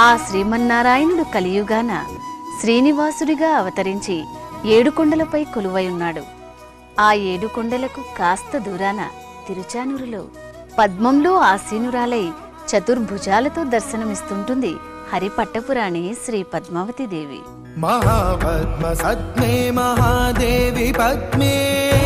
ఆ శ్రీమన్నారాయణుడు కలియుగాన శ్రీనివాసుడిగా అవతరించి ఏడుకొండలపై కొలువై ఉన్నాడు ఆ ఏడుకొండలకు కాస్త దూరాన తిరుచానూరులో పద్మంలో ఆసీనురాలై చతుర్భుజాలతో దర్శనమిస్తుంటుంది హరిపట్టపురాణి శ్రీ పద్మావతి దేవి महापद्म सद्मे महादेवी पद्मे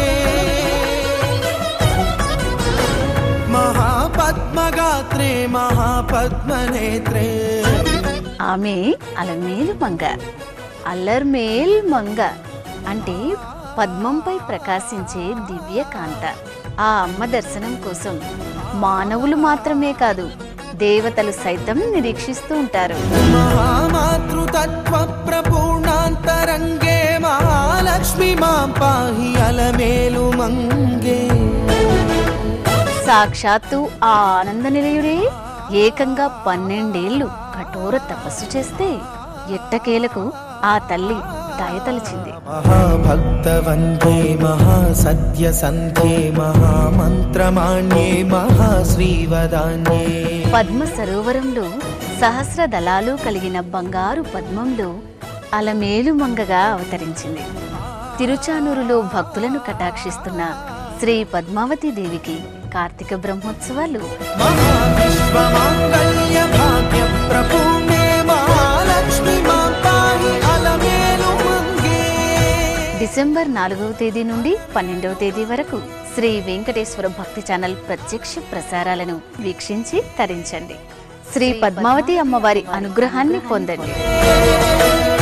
महापद्मगात्रे महापद्मनेत्रे ఆమె అలమేలు మంగ అల్లర్మేల్ మంగ అంటే పద్మంపై ప్రకాశించే దివ్య కాంత ఆ అమ్మ దర్శనం కోసం మానవులు మాత్రమే కాదు దేవతలు సైతం నిరీక్షిస్తూ ఉంటారు महामातृतत्त्व प्रपूर्णान्तरङ्गे महालक्ष्मी मां पाहि अलमेलु मङ्गे సాక్షాత్తు ఆ ఆనంద నిలయుడే ఏకంగా పన్నెండేళ్లు కఠోర తపస్సు చేస్తే ఎట్టకేలకు ఆ తల్లి దయతలిచింది महाभक्तवन्दे महासत्यसन्ध्ये महामन्त्रमाण्ये महाश्रीवदान्ये పద్మ సరోవరంలో సహస్ర దళాలు కలిగిన బంగారు పద్మంలో అలమేలు మంగగా అవతరించింది తిరుచానూరులో భక్తులను కటాక్షిస్తున్న శ్రీ పద్మావతి దేవికి కార్తీక బ్రహ్మోత్సవాలు महाविश्वमाङ्गल्यभाग्यप्रपूर्णे महालक्ष्मी मां पाहि अलमेलु मङ्गे డిసెంబర్ నాలుగవ తేదీ నుండి పన్నెండవ తేదీ వరకు శ్రీ వెంకటేశ్వర భక్తి ఛానల్ ప్రత్యక్ష ప్రసారాలను వీక్షించి తరించండి శ్రీ పద్మావతి అమ్మవారి అనుగ్రహాన్ని పొందండి